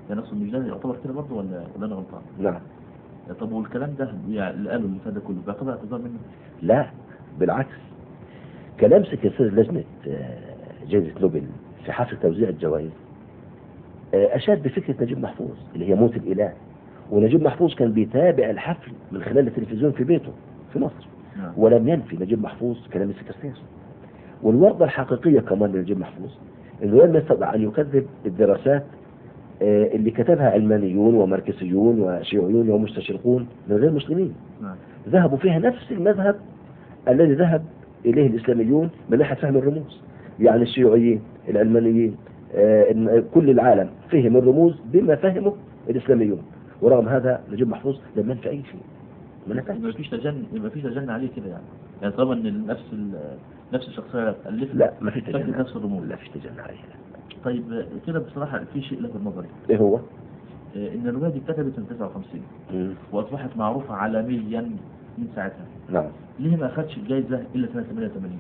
B: يعني نفسه مش ده يعتبر كده برضه ولا ولا انا غلطان؟
A: نعم
B: طب والكلام ده يعني اللي قاله اللي فات ده كله بيعتبر اعتذار منه؟
A: لا بالعكس كلام سكرتير لجنة آه، جائزة نوبل في حفل توزيع الجوائز آه، أشاد بفكرة نجيب محفوظ اللي هي موت الإله ونجيب محفوظ كان بيتابع الحفل من خلال التلفزيون في بيته في مصر
B: نعم
A: ولم ينفي نجيب محفوظ كلام السكرتير والوردة الحقيقية كمان لنجيب محفوظ انه لم يستطع ان يكذب الدراسات آه، اللي كتبها علمانيون وماركسيون وشيوعيون ومستشرقون من غير مسلمين
B: نعم
A: ذهبوا فيها نفس المذهب الذي ذهب اليه الاسلاميون من ناحيه فهم الرموز يعني الشيوعيين العلمانيين آه، إن كل العالم فهم الرموز بما فهمه الاسلاميون ورغم هذا نجيب محفوظ لم ينفع اي شيء ما نفعش
B: ما فيش تجن ما فيش تجن عليه كده يعني يعني طالما ان نفس ال... نفس الشخصيه الفت
A: لا ما في
B: فكرة
A: تجنع
B: نفس الرموز
A: لا فيش تجنع عليها
B: طيب كده بصراحه في شيء لفت نظري
A: ايه هو؟
B: آه، ان الروايه دي اتكتبت من 59
A: مم.
B: واصبحت معروفه عالميا من ساعتها
A: نعم
B: ليه ما اخدش الجائزه الا سنه 88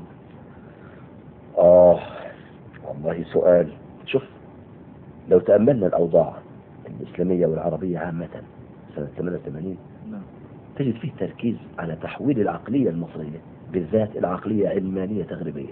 A: آه والله سؤال شوف لو تأملنا الأوضاع الإسلامية والعربية عامة سنة 88
B: نعم
A: تجد فيه تركيز على تحويل العقلية المصرية بالذات العقلية علمانية تغريبية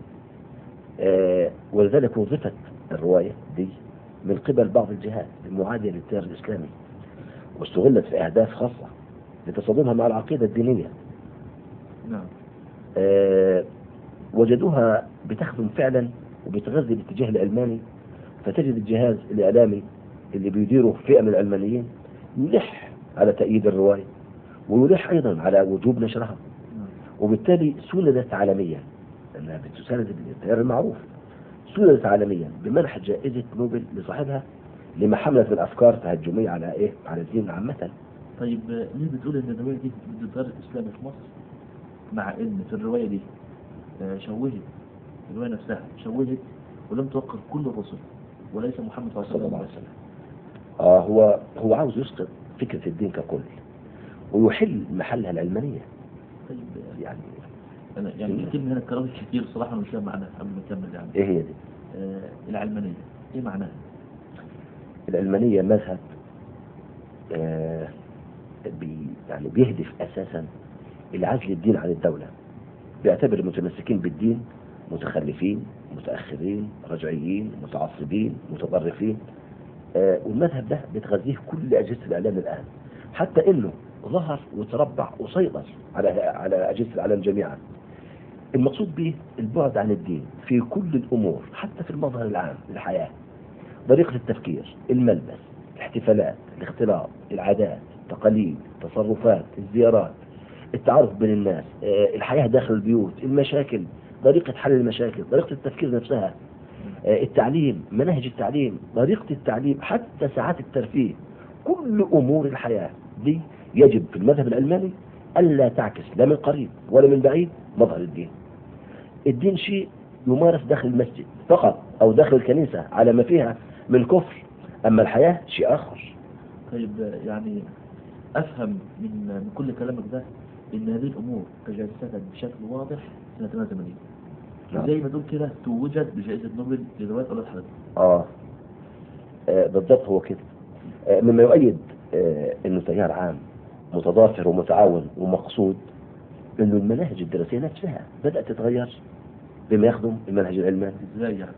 A: آه ولذلك وظفت الرواية دي من قبل بعض الجهات المعادية للتيار الإسلامي واستغلت في أهداف خاصة لتصادمها مع العقيدة الدينية
B: نعم
A: آه، وجدوها بتخدم فعلا وبتغذي الاتجاه العلماني فتجد الجهاز الإعلامي اللي بيديره فئة من العلمانيين يلح على تأييد الرواية ويلح أيضا على وجوب نشرها
B: نعم
A: وبالتالي سندت عالميا لأنها بتساند التيار المعروف سندت عالميا بمنح جائزة نوبل لصاحبها لما حملت من أفكار تهجمية على إيه؟ على الدين عامة
B: طيب آه، ليه بتقول ان الروايه دي ضد التيار الاسلامي في مصر مع ان في الروايه دي آه، شوهت الروايه نفسها شوهت ولم توقر كل الرسل وليس محمد صلى
A: صلى
B: الله
A: الله
B: عليه
A: عليه
B: وسلم
A: وسلم آه هو هو عاوز يسقط فكرة الدين ككل ويحل محلها العلمانية
B: طيب آه،
A: يعني
B: انا يعني
A: جميل.
B: الكلمه هنا اتكررت كتير صراحه انا مش فاهم معناها قبل ما نكمل يعني
A: إيه هي دي؟
B: آه العلمانيه ايه معناها؟
A: العلمانية مذهب آه بي يعني بيهدف أساسا إلى عزل الدين عن الدولة بيعتبر المتمسكين بالدين متخلفين متأخرين رجعيين متعصبين متطرفين آه والمذهب ده بتغذيه كل أجهزة الإعلام الآن حتى إنه ظهر وتربع وسيطر على على أجهزة الإعلام جميعا المقصود به البعد عن الدين في كل الأمور حتى في المظهر العام للحياة طريقة التفكير الملبس الاحتفالات الاختلاط العادات التقاليد التصرفات الزيارات التعارف بين الناس آه، الحياة داخل البيوت المشاكل طريقة حل المشاكل طريقة التفكير نفسها آه، التعليم مناهج التعليم طريقة التعليم حتى ساعات الترفيه كل أمور الحياة دي يجب في المذهب العلماني ألا تعكس لا من قريب ولا من بعيد مظهر الدين الدين شيء يمارس داخل المسجد فقط أو داخل الكنيسة على ما فيها من كفر أما الحياة شيء آخر
B: طيب آه، يعني افهم من من كل كلامك ده ان هذه الامور تجسدت بشكل واضح سنه 88
A: نعم.
B: زي ما تقول كده توجت بجائزه نوبل لروايه اولاد حضرتك
A: آه. آه بالضبط هو كده آه مما يؤيد آه انه تيار عام متضافر ومتعاون ومقصود انه المناهج الدراسيه نفسها بدات تتغير بما يخدم المنهج العلماني
B: ازاي يعني؟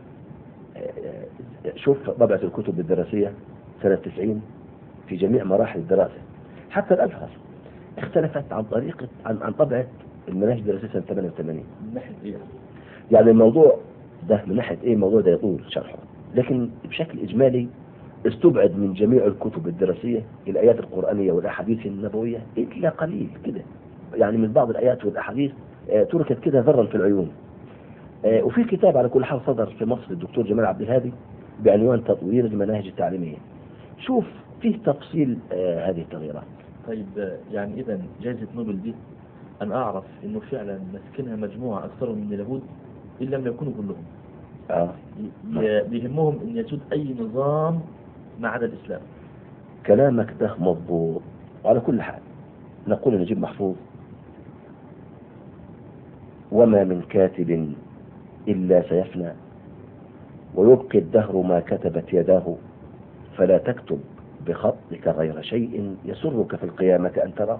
A: آه، شوف طبعة الكتب الدراسية سنة 90 في جميع مراحل الدراسة حتى الأزهر اختلفت عن طريقة عن, عن طبعة المناهج الدراسية سنة 88
B: من ناحيه ايه؟
A: يعني الموضوع ده من ناحية ايه الموضوع ده يطول شرحه لكن بشكل إجمالي استبعد من جميع الكتب الدراسية الآيات القرآنية والأحاديث النبوية إلا قليل كده يعني من بعض الآيات والأحاديث آه، تركت كده ذرا في العيون آه، وفي كتاب على كل حال صدر في مصر الدكتور جمال عبد الهادي بعنوان تطوير المناهج التعليمية شوف فيه تفصيل آه، هذه التغييرات
B: طيب آه، يعني اذا جائزه نوبل دي انا اعرف انه فعلا ماسكينها مجموعه اكثرهم من اليهود ان لم يكونوا كلهم
A: آه.
B: ي- بيهمهم ان يسود اي نظام ما عدا الاسلام
A: كلامك ده مضبوط وعلى كل حال نقول نجيب محفوظ وما من كاتب إلا سيفنى ويبقي الدهر ما كتبت يداه فلا تكتب بخطك غير شيء يسرك في القيامة أن تراه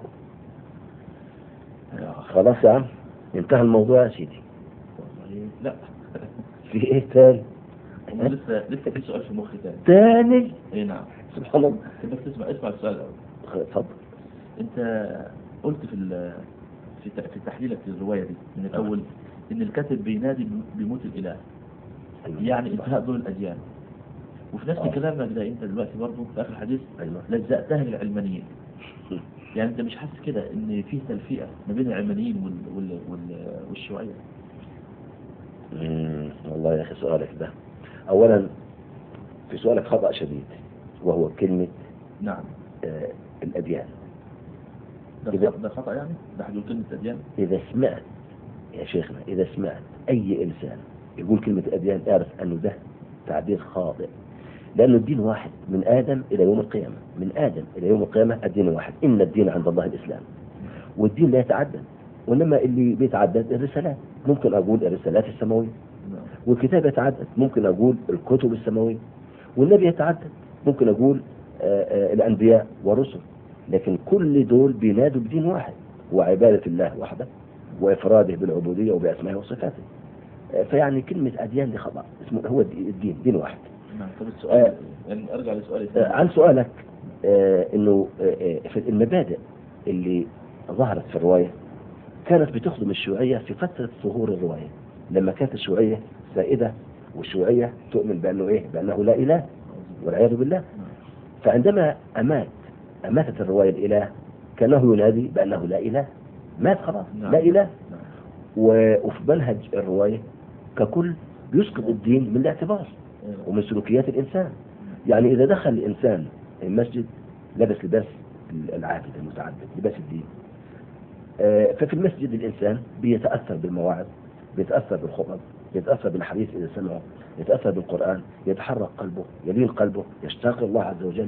A: خلاص يا عم انتهى الموضوع يا سيدي
B: والله لا
A: في ايه تاني
B: أنا لسه لسه في سؤال في مخي تاني
A: تاني
B: اي نعم
A: سبحان الله
B: بس اسمع اسمع السؤال الاول
A: خ- اتفضل
B: انت قلت في ال- في ت- في تحليلك للروايه دي من الاول ان الكاتب بينادي بموت الاله يعني انتهاء دور الاديان وفي نفس
A: آه.
B: كلامك ده انت دلوقتي برضه في اخر الحديث
A: ايوه
B: لزقتها للعلمانيين يعني انت مش حاسس كده ان في تلفيقه ما بين العلمانيين وال وال وال والشيوعيه
A: مم، والله يا اخي سؤالك ده اولا في سؤالك خطأ شديد وهو كلمة
B: نعم
A: آه الأديان
B: ده
A: إذا-
B: خطأ- ده خطا يعني ده حد يقول كلمه اديان
A: إذا سمعت يا شيخنا إذا سمعت أي إنسان يقول كلمة أديان اعرف أنه ده تعبير خاطئ لأنه الدين واحد من آدم إلى يوم القيامة من آدم إلى يوم القيامة الدين واحد إن الدين عند الله الإسلام والدين لا يتعدد وإنما اللي بيتعدد الرسالات ممكن أقول الرسالات السماوية
B: نعم.
A: والكتاب يتعدد ممكن أقول الكتب السماوية والنبي يتعدد ممكن أقول آه، آه، الأنبياء والرسل لكن كل دول بينادوا بدين واحد وعبادة الله وحده وإفراده بالعبودية وبأسمائه وصفاته آه، فيعني كلمة أديان دي خطأ اسمه هو الدين الدين دين واحد
B: نعم طب السؤال يعني ارجع لسؤالي
A: آه،
B: ثاني
A: عن سؤالك آه، انه آه، آه، في المبادئ اللي ظهرت في الرواية كانت بتخدم الشيوعية في فترة ظهور الرواية لما كانت الشيوعية سائدة والشيوعية تؤمن بأنه إيه بأنه لا إله والعياذ بالله
B: نعم.
A: فعندما أمات أماتت الرواية الإله كانه ينادي بأنه لا إله مات خلاص
B: نعم.
A: لا إله
B: نعم.
A: و- وفي منهج الرواية ككل بيسقط الدين من الاعتبار
B: إيه.
A: ومن سلوكيات الإنسان يعني إذا دخل الإنسان المسجد لبس لباس العابد المتعبد لباس الدين آه، ففي المسجد الإنسان بيتأثر بالمواعظ بيتأثر بالخطب يتأثر بالحديث إذا سمعه يتأثر بالقرآن يتحرك قلبه يلين قلبه يشتاق الله عز وجل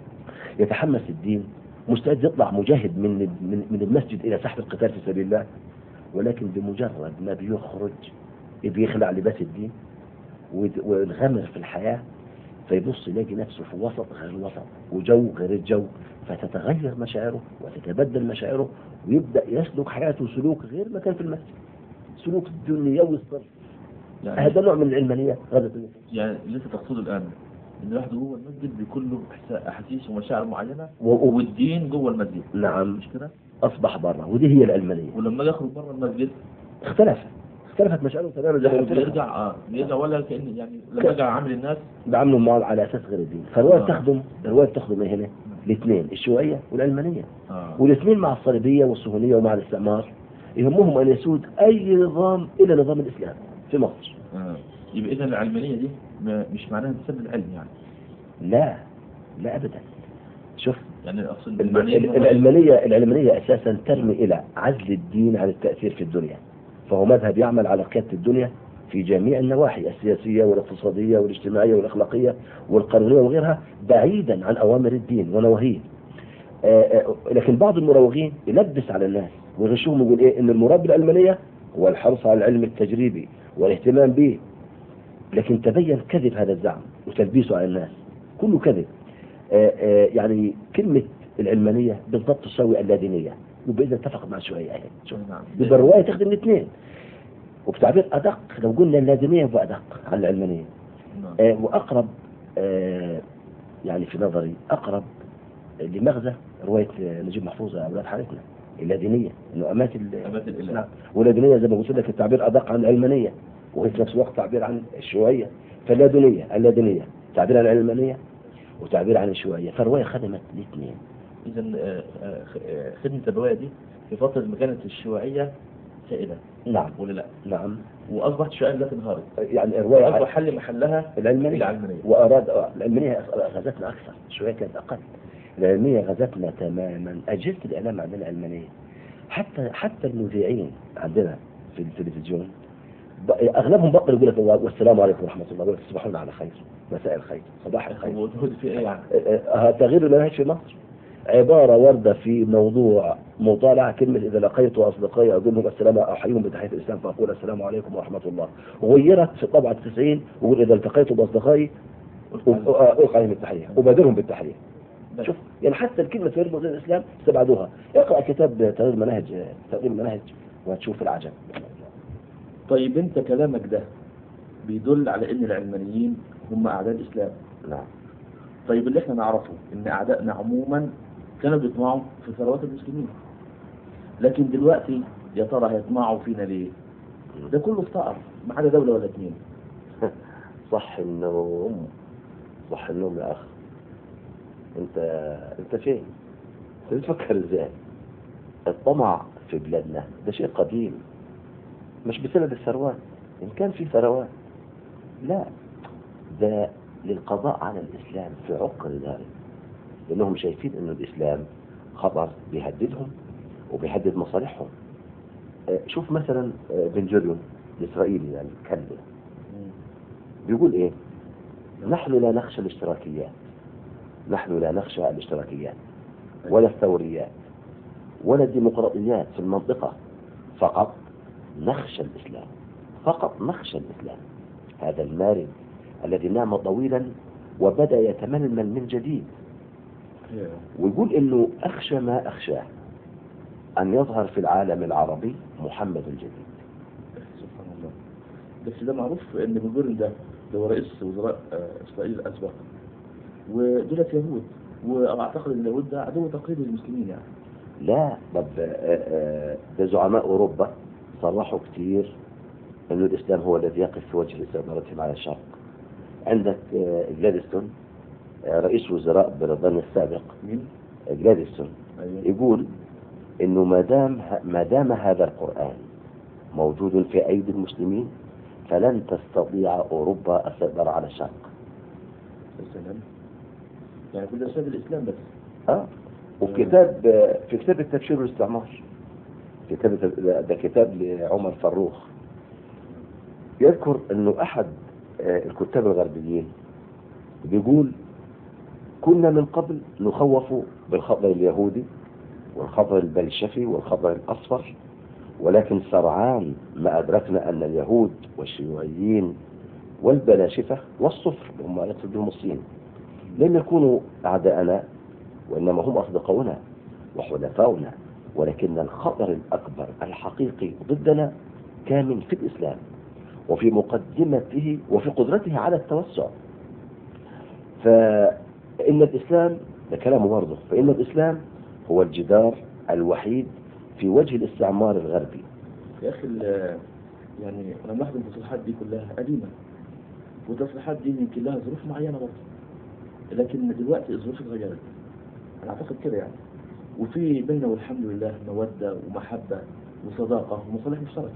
A: يتحمس الدين مستعد يطلع مجاهد من من من المسجد إلى ساحة القتال في سبيل الله ولكن بمجرد ما بيخرج بيخلع لباس الدين ويت- وينغمر في الحياة فيبص يلاقي نفسه في وسط غير الوسط وجو غير الجو فتتغير مشاعره وتتبدل مشاعره ويبدأ يسلك حياته سلوك غير ما كان في المسجد سلوك دنيوي الصرف
B: يعني
A: هذا نوع من العلمانية غزة النفوس
B: يعني اللي انت تقصده الان ان الواحد جوه المسجد بيكون له إحسا- احاسيس ومشاعر معينه
A: و- و-
B: والدين جوه المسجد
A: نعم
B: مش كده
A: أصبح بره ودي هي العلمانية
B: ولما يخرج بره المسجد
A: اختلفت اختلفت مشاعره تماما زي ما قلت لك.
B: بيرجع اه بيرجع ولا كان يعني لما يرجع عامل الناس
A: بعملوا معاه على أساس غير الدين فالرواية
B: آه.
A: تخدم الرواية تخدم إيه هنا الاثنين الشيوعية والعلمانية
B: اه
A: والاثنين مع الصليبية والصهيونية ومع الاستعمار يهمهم أن يسود أي نظام إلى نظام الإسلام في مصر
B: اه يبقى اذا العلمانيه دي ما مش معناها تسب العلم يعني
A: لا لا أبدا شوف
B: يعني اقصد
A: ال-
B: العلمانيه
A: ال- العلمانية العلمانية أساسا ترمي إلى عزل الدين عن التأثير في الدنيا فهو مذهب يعمل على قيادة الدنيا في جميع النواحي السياسية والاقتصادية والاجتماعية والأخلاقية والقانونية وغيرها بعيدا عن أوامر الدين ونواهيه آه، آه، لكن بعض المراوغين يلبس على الناس ويغشوهم يقول إيه إن المراد بالعلمانية هو الحرص على العلم التجريبي والاهتمام به لكن تبين كذب هذا الزعم وتلبيسه على الناس كله كذب آه، آه، يعني كلمة العلمانية بالضبط تساوي اللادينية يبقى إذا اتفق مع شوية أهي شوف
B: نعم
A: يبقى الرواية تخدم الاثنين وبتعبير أدق لو قلنا اللادينية يبقى أدق عن العلمانية
B: نعم.
A: آه، وأقرب آه، يعني في نظري أقرب لمغزى رواية آه، نجيب محفوظ يا أولاد حالتنا اللادينية إنه أمات ال-
B: أمات الإله.
A: نعم واللادينية زي ما قلت لك التعبير أدق عن العلمانية وهي في نفس الوقت تعبير عن الشيوعية فاللادينية اللادينية تعبير عن العلمانية وتعبير عن الشيوعية فالرواية خدمت الاثنين
B: اذا آه، آه، خ- آه، خدمه الروايه دي في فتره ما كانت الشيوعيه سائده
A: نعم
B: ولا لا
A: نعم
B: واصبحت الشيوعيه ذات انهارت
A: يعني الرواية
B: واصبح حل محلها
A: العلمانية
B: العلمانيه
A: وأراد آه، العلمانية غزتنا أكثر شوية كانت أقل العلمية غزتنا تماما أجهزة الإعلام عندنا علمانية حتى حتى المذيعين عندنا في التلفزيون ب- أغلبهم بطل يقول لك والسلام عليكم ورحمة الله يقول لك تصبحون على خير مساء الخير صباح الخير
B: هو ده في ايه يعني
A: آه، تغيير المنهج في مصر عبارة واردة في موضوع مطالعة كلمة إذا لقيت أصدقائي أقول لهم السلام أحييهم بتحية الإسلام فأقول السلام عليكم ورحمة الله غيرت في الطبعة 90 ويقول إذا التقيت بأصدقائي ألقى عليهم التحية وبادرهم بالتحية
B: بس.
A: شوف يعني حتى الكلمة تغيير مصادر الإسلام استبعدوها اقرأ كتاب تغيير المناهج تغيير المناهج وهتشوف العجب
B: طيب انت كلامك ده بيدل على ان العلمانيين هم اعداء الاسلام
A: نعم
B: طيب اللي احنا نعرفه ان اعدائنا عموما كانوا بيطمعوا في ثروات المسلمين لكن دلوقتي يا ترى هيطمعوا فينا ليه ده كله افتقر ما عدا دولة ولا اتنين
A: صح النوم صح النوم يا أخ أنت أنت فين؟ أنت بتفكر إزاي؟ الطمع في بلادنا ده شيء قديم مش بسبب الثروات إن كان في ثروات لا ده للقضاء على الإسلام في عقر ذلك لأنهم شايفين أن الإسلام خطر بيهددهم وبيهدد مصالحهم آه، شوف مثلا آه، بن جوريون الإسرائيلي يعني الكلب بيقول ايه نحن لا نخشى الاشتراكيات نحن لا نخشى الاشتراكيات ولا الثوريات ولا الديمقراطيات في المنطقة فقط نخشى الإسلام فقط نخشى الإسلام هذا المارد الذي نام طويلا وبدأ يتململ من جديد ويقول انه اخشى ما اخشاه ان يظهر في العالم العربي محمد الجديد
B: سبحان الله بس ده معروف ان بن جوريون ده ده هو رئيس وزراء آه، اسرائيل الاسبق ودولت يهود واعتقد ان اليهود ده عدو تقليدي للمسلمين يعني
A: لا طب آه، آه، ده زعماء اوروبا صرحوا كتير انه الاسلام هو الذي يقف في وجه استعمارتهم على الشرق عندك آه، جلادستون آه، رئيس وزراء بريطانيا السابق
B: مين؟
A: آه، جلادستون
B: ايوه
A: يقول انه ما دام ما دام هذا القران موجود في ايدي المسلمين فلن تستطيع اوروبا السيطره على الشرق
B: السلام يعني كل ده بسبب الاسلام بس
A: اه وفي كتاب في كتاب التبشير والاستعمار كتاب ده كتاب لعمر فروخ يذكر انه احد آه، الكتاب الغربيين بيقول كنا من قبل نخوف بالخطر اليهودي والخطر البلشفي والخطر الاصفر ولكن سرعان ما ادركنا ان اليهود والشيوعيين والبلاشفه والصفر هم يقصد بهم الصين لم يكونوا اعداءنا وإنما هم أصدقاؤنا وحلفاؤنا ولكن الخطر الأكبر الحقيقي ضدنا كامن في الإسلام وفي مقدمته وفي قدرته على التوسع فإن الإسلام ده كلامه برضه فإن الإسلام هو الجدار الوحيد في وجه الاستعمار الغربي
B: يا اخي ال- يعني انا ملاحظ ان التصريحات دي كلها قديمه والتصريحات دي يمكن لها ظروف معينه برضه لكن دلوقتي الظروف اتغيرت انا اعتقد كده يعني وفي بيننا والحمد لله موده ومحبه وصداقه ومصالح مشتركه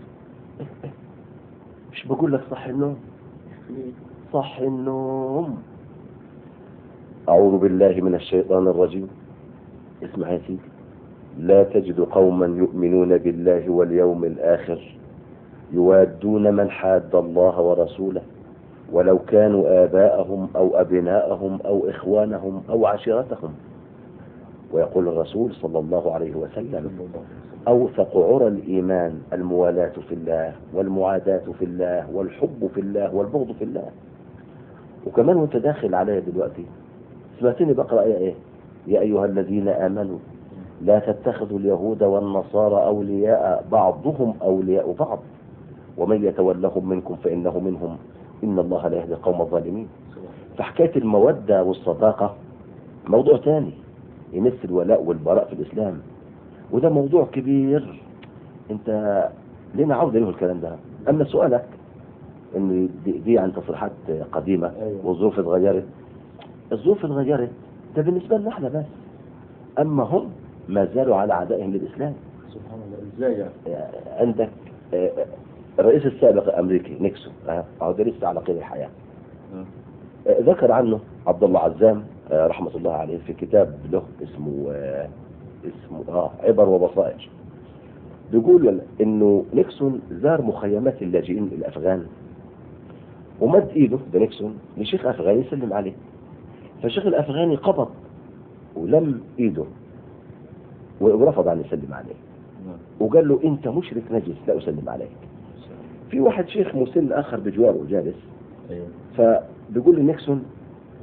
A: مش بقول لك صح النوم
B: في
A: صح النوم أعوذ بالله من الشيطان الرجيم اسمع يا سيدي لا تجد قوما يؤمنون بالله واليوم الآخر يوادون من حاد الله ورسوله ولو كانوا آباءهم أو أبناءهم أو إخوانهم أو عشيرتهم ويقول الرسول صلى الله عليه وسلم أوثق عرى الإيمان الموالاة في الله والمعاداة في الله والحب في الله والبغض في الله وكمان وانت داخل عليا دلوقتي سمعتني بقرأ آية ايه يا أيها الذين آمنوا لا تتخذوا اليهود والنصارى أولياء بعضهم أولياء بعض ومن يتولهم منكم فإنه منهم إن الله لا يهدي القوم الظالمين فحكاية المودة والصداقة موضوع تاني يمس الولاء والبراء في الإسلام وده موضوع كبير انت لنا عودة له الكلام ده اما سؤالك ان دي, دي عن تصريحات قديمة
B: أيوة.
A: والظروف اتغيرت الظروف اتغيرت ده بالنسبة لنا احنا بس اما هم ما زالوا على عدائهم للاسلام
B: سبحان الله ازاي يعني
A: آه، عندك آه، الرئيس السابق الامريكي نيكسون اه أهو ده لسه على قيد الحياة
B: آه.
A: آه، ذكر عنه عبد الله عزام آه، رحمة الله عليه في كتاب له اسمه آه، اسمه اه عبر وبصائر بيقول انه نيكسون زار مخيمات اللاجئين الافغان ومد ايده ده نيكسون لشيخ افغاني يسلم عليه فالشيخ الافغاني قبض ولم ايده ورفض ان يسلم عليه
B: نعم.
A: وقال له انت مشرك نجس لا اسلم عليك في واحد شيخ مسن اخر بجواره جالس
B: ايوه
A: فبيقول لنيكسون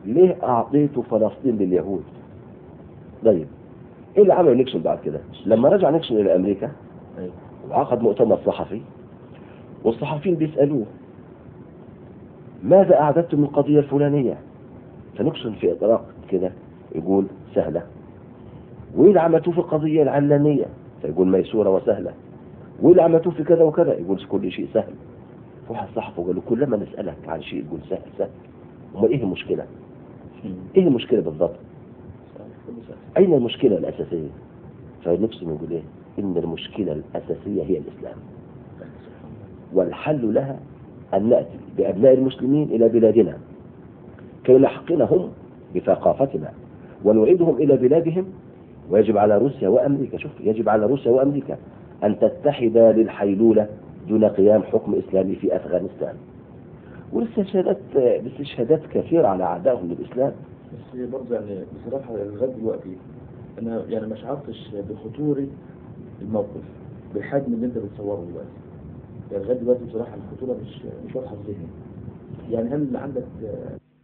A: ليه اعطيتوا فلسطين لليهود طيب ايه اللي عمله نيكسون بعد كده لما رجع نيكسون الى امريكا
B: أيوة.
A: وعقد مؤتمر صحفي والصحفيين بيسالوه ماذا اعددتم للقضيه الفلانيه فنيكسون في اطراق كده يقول سهله وايه اللي عملتوه في القضيه العلانيه فيقول ميسوره وسهله وايه اللي عملتوه في كذا وكذا يقول كل شيء سهل واحد صحفي قال له كلما نسالك عن شيء تقول سهل سهل امال ايه المشكله؟ ايه المشكله بالضبط؟ اين المشكله الاساسيه؟ فنيكسون يقول ايه؟ ان المشكله الاساسيه هي الاسلام والحل لها ان ناتي بابناء المسلمين الى بلادنا كي نحقنهم بثقافتنا ونعيدهم الى بلادهم ويجب على روسيا وامريكا شوف يجب على روسيا وامريكا ان تتحدا للحيلوله دون قيام حكم اسلامي في افغانستان والاستشهادات باستشهادات كثيره على اعدائهم للاسلام
B: بس برضه يعني بصراحة لغاية دلوقتي أنا يعني ما شعرتش بخطورة الموقف بالحجم اللي أنت بتصوره دلوقتي يعني لغاية دلوقتي بصراحة الخطورة مش مش واضحة في ذهني يعني هل عندك آه،